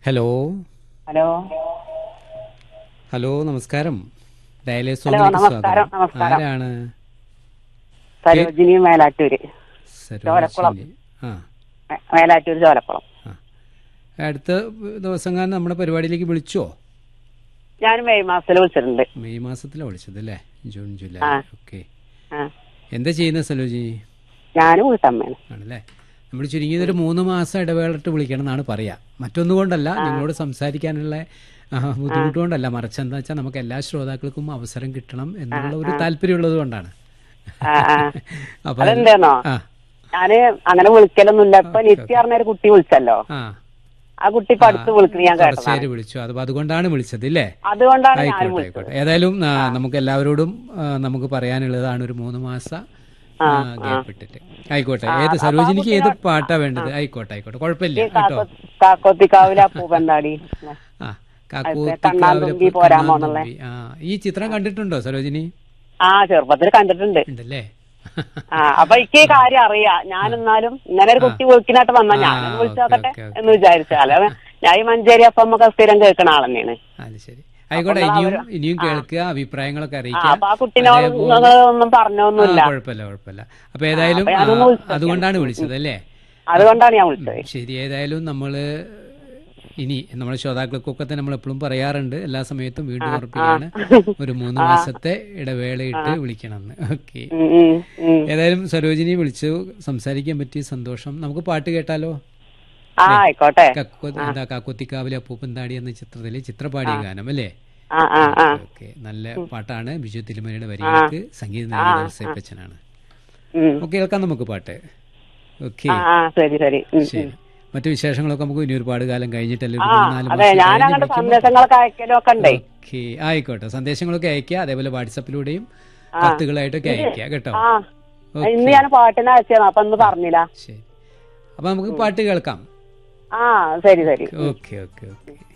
Hello hello hello നമസ്കാരം ഡയലേസ് hello, നമസ്കാരം, നമസ്കാരം. ആരാണ് സരോജിനി മേലാറ്റൂര് ചോലക്കുളം. സരോജിനി ആ മേ- മേലാറ്റൂര് ചോലക്കുളം ആ അടുത്ത ദിവസം നമ്മുടെ പരിപാടിയിലേക്ക് വിളിച്ചോ ഞാൻ മെയ് മാസത്തിൽ വിളിച്ചിട്ടുണ്ട് മെയ് മാസത്തിലാണ് വിളിച്ചത് അല്ലേ ജൂൺ ജൂലൈ ആ. ഓക്കെ ആ എന്താ ചെയ്യുന്നത് സലോജി ഞാനും വീട്ടമ്മയാണ് ആണല്ലേ നമ്മൾ ചുരുങ്ങിയത് ഒരു മൂന്ന് മാസം ഇടവേളിട്ട് വിളിക്കണം എന്നാണ് പറയാ മറ്റൊന്നുകൊണ്ടല്ല നിങ്ങളോട് സംസാരിക്കാനുള്ള ആ, ബുദ്ധിമുട്ട് കൊണ്ടല്ല മറിച്ച് എന്താ വെച്ചാൽ നമുക്ക് എല്ലാ ശ്രോതാക്കൾക്കും അവസരം കിട്ടണം എന്നുള്ള ഒരു താല്പര്യമുള്ളത് കൊണ്ടാണ് ആ ആ അപ്പൊ അതെന്താണോ ആ ഞാന് അങ്ങനെ വിളിക്കലൊന്നുമില്ല ഇപ്പൊ നിത്യ പറഞ്ഞ ഒരു കുട്ടി വിളിച്ചല്ലോ ആ ആ കുട്ടി ഇപ്പൊ അടുത്ത് വിളിക്കുന്നത് ഞാൻ കേട്ടതാണ് കുറച്ചേര് വിളിച്ചു അത് അതുകൊണ്ടാണ് വിളിച്ചത് ഇല്ലേ അതുകൊണ്ടാണ് ഞാനും ആയിക്കോട്ടെ വിളിച്ചത് ആയിക്കോട്ടെ ഏതായാലും ആ, നമുക്ക് എല്ലാവരോടും ആ, നമുക്ക് പറയാനുള്ളതാണ് ഒരു മൂന്ന് മാസ ഗ്യാപ്പ് ഇട്ടിട്ട് ആയിക്കോട്ടെ ഏത് സരോജിനിക്ക് ഏത് പാട്ടാ വേണ്ടത് ആയിക്കോട്ടെ ആയിക്കോട്ടെ കുഴപ്പമില്ല കേട്ടോ കാക്കോത്തിക്കാവില പൂവന്താടി ആ കാക്കൂത്തി കണ്ണാന്തുമ്പി പോരാമോ എന്നുള്ള ആ ഈ ചിത്രം കണ്ടിട്ടുണ്ടോ സരോജിനി ആ ചെറുപ്പത്തിൽ കണ്ടിട്ടുണ്ട് ഉണ്ടല്ലേ ആ അപ്പൊ എനിക്ക് ഈ കാര്യം അറിയാം ഞാൻ എന്നാലും ഇങ്ങനെ ഒരു കുട്ടി വിളിക്കാനായിട്ട് വന്ന ഞാൻ ആ, വിളിച്ചു ഓക്കേ, നോക്കട്ടെ ഓക്കേ, ഓക്കേ. എന്ന് വിചാരിച്ചു അല്ല ഞാൻ ഈ മഞ്ചേരി അപ്പം നമുക്ക് സ്ഥിരം കേൾക്കണ ആൾ തന്നെയാണ് അത് ശരി ആയിക്കോട്ടെ ഇനിയും ഇനിയും കേൾക്കുക അഭിപ്രായങ്ങളൊക്കെ ആ, അറിയിക്കുക അപ്പൊ ആ കുട്ടീനോട് നിങ്ങൾ ഒന്നും പറഞ്ഞൊന്നുമില്ല ആ, കുഴപ്പമില്ല കുഴപ്പമില്ല അപ്പൊ ഏതായാലും അപ്പൊ ഞാനൊന്ന് ആ, വിളിച്ചു അതുകൊണ്ടാണ് വിളിച്ചത് അല്ലേ അതുകൊണ്ടാണ് ഞാൻ വിളിച്ചത് ശരി ഏതായാലും നമ്മള് ഇനി നമ്മുടെ ശ്രോതാക്കൾക്കൊക്കെ തന്നെ നമ്മൾ എപ്പോഴും പറയാറുണ്ട് എല്ലാ സമയത്തും വീണ്ടും ഉറപ്പിക്കുകയാണ് ഒരു മൂന്ന് മാസത്തെ ഇടവേളയിട്ട് വിളിക്കണമെന്ന് ഓക്കെ ഉം, ഉം, ഉം. ഏതായാലും സരോജിനി വിളിച്ചു സംസാരിക്കാൻ പറ്റിയ സന്തോഷം നമുക്ക് പാട്ട് കേട്ടാലോ ആ ആയിക്കോട്ടെ കക്കോ എന്താ കാക്കൊത്തിക്കാവിലെ അപ്പൂപ്പന്താടി എന്ന ചിത്രത്തിലെ ചിത്രപാടിയ ഗാനം അല്ലേ ആ ആ ആ ഓക്കെ നല്ല പാട്ടാണ് ബിജു തിരുമലയുടെ വരികൾക്ക് സംഗീതം നൽകിയ ഔസേപ്പച്ചനാണ് ഉം. ഓക്കെ കേൾക്കാം നമുക്ക് പാട്ട് ഓക്കെ ആ ആ ശരി ശരി ഉം, ശരി ഉം. മറ്റു വിശേഷങ്ങളൊക്കെ നമുക്ക് ഇനി ഒരുപാട് കാലം കഴിഞ്ഞിട്ടല്ലേ ഒരു ആ മൂന്ന് നാല് അതെ മാസം ഞാൻ കഴിഞ്ഞ് അങ്ങോട്ട് വിളിക്കുമ്പോൾ- സന്ദേശങ്ങളൊക്കെ അയക്കലും ഒക്കെ ഉണ്ടേ ഓക്കെ ആയിക്കോട്ടെ സന്ദേശങ്ങളൊക്കെ അയക്കുക അതേപോലെ വാട്സപ്പിലൂടെയും കത്തുകളായിട്ടൊക്കെ അയക്കുക കേട്ടോ ആ ഇന്ന് ഞാൻ പാട്ടിനെ അയച്ചതാണ് അപ്പൊ ഒന്ന് പറഞ്ഞില്ല ശരി അപ്പൊ നമുക്ക് പാട്ട് കേൾക്കാം ആ ശരി ശരി ഓക്കെ ഓക്കെ ഓക്കെ